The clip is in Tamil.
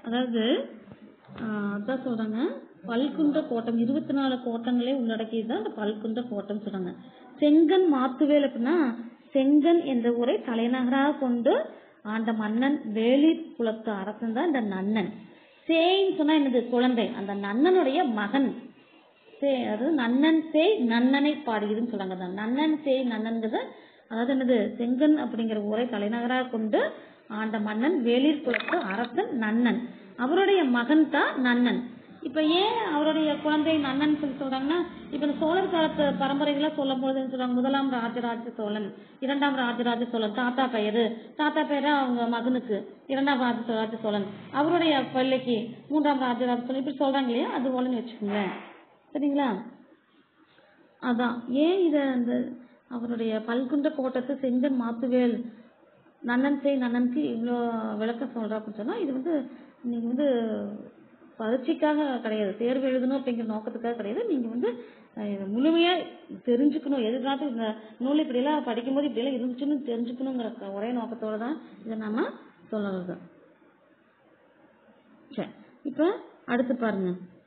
அதாவது ஆஹ் அதான் சொல்றாங்க பல்குன்ற கோட்டம் இருபத்தி நாலு கோட்டங்களே உள்ளடக்கியது தான் இந்த பல்குன்ற கோட்டம் சொல்றாங்க செங்கன் மாத்துவேல் அப்படின்னா செங்கன் என்ற ஊரை தலைநகராக கொண்டு ஆண்ட மன்னன் வேளிர் குலத்து அரசன் தான் இந்த நன்னன் சேன்னு சொன்னா என்னது குழந்தை அந்த நன்னனுடைய மகன் சே அதாவது நன்னன் சேய் நன்னனை பாடுகிறதுன்னு சொல்றாங்க அந்த நன்னன் சேய் நன்னன்கிறது அதாவது என்னது செங்கன் அப்படிங்கிற ஊரை தலைநகராக கொண்டு ஆண்ட மன்னன் வேளிர் குலத்து அரசன் நன்னன் அவருடைய மகன் தான் நன்னன் இப்ப ஏன் அவருடைய குழந்தை நன்னன் சொல்லி சொல்றாங்கன்னா இப்ப இந்த சோழர் காலத்து பரம்பரைகளை சொல்லும் பொழுது என்ன சொல்றாங்க முதலாம் ராஜராஜ சோழன் இரண்டாம் ராஜராஜ சோழன் தாத்தா பெயரு தாத்தா பெயரு அவங்க மகனுக்கு இரண்டாம் ராஜராஜ சோழன் அவருடைய பிள்ளைக்கு மூன்றாம் ராஜராஜ சோழன் இப்படி சொல்றாங்க இல்லையா அது போலன்னு வச்சுக்கோங்களேன் சரிங்களா அதான் ஏன் இத அந்த அவருடைய பல்குன்ற கோட்டத்து செங்கன் மாத்துவேல் நன்னன் செய் நன்னனுக்கு இவ்வளோ விளக்கம் சொல்றா அப்படின்னு சொன்னா இது வந்து நீங்க வந்து பரீட்சைக்காக கிடையாது தேர்வு எழுதணும் அப்படிங்கிற நோக்கத்துக்காக கிடையாது நீங்க வந்து அஹ், இதை முழுமையா தெரிஞ்சுக்கணும் எதிர்காலத்தில் இந்த நூல் இப்படியெல்லாம் படிக்கும்போது இப்படியெல்லாம் இருந்துச்சுன்னு தெரிஞ்சுக்கணுங்கிற க- ஒரே நோக்கத்தோட தான் இதை நாம சொல்லுறது சரி இப்ப அடுத்து பாருங்க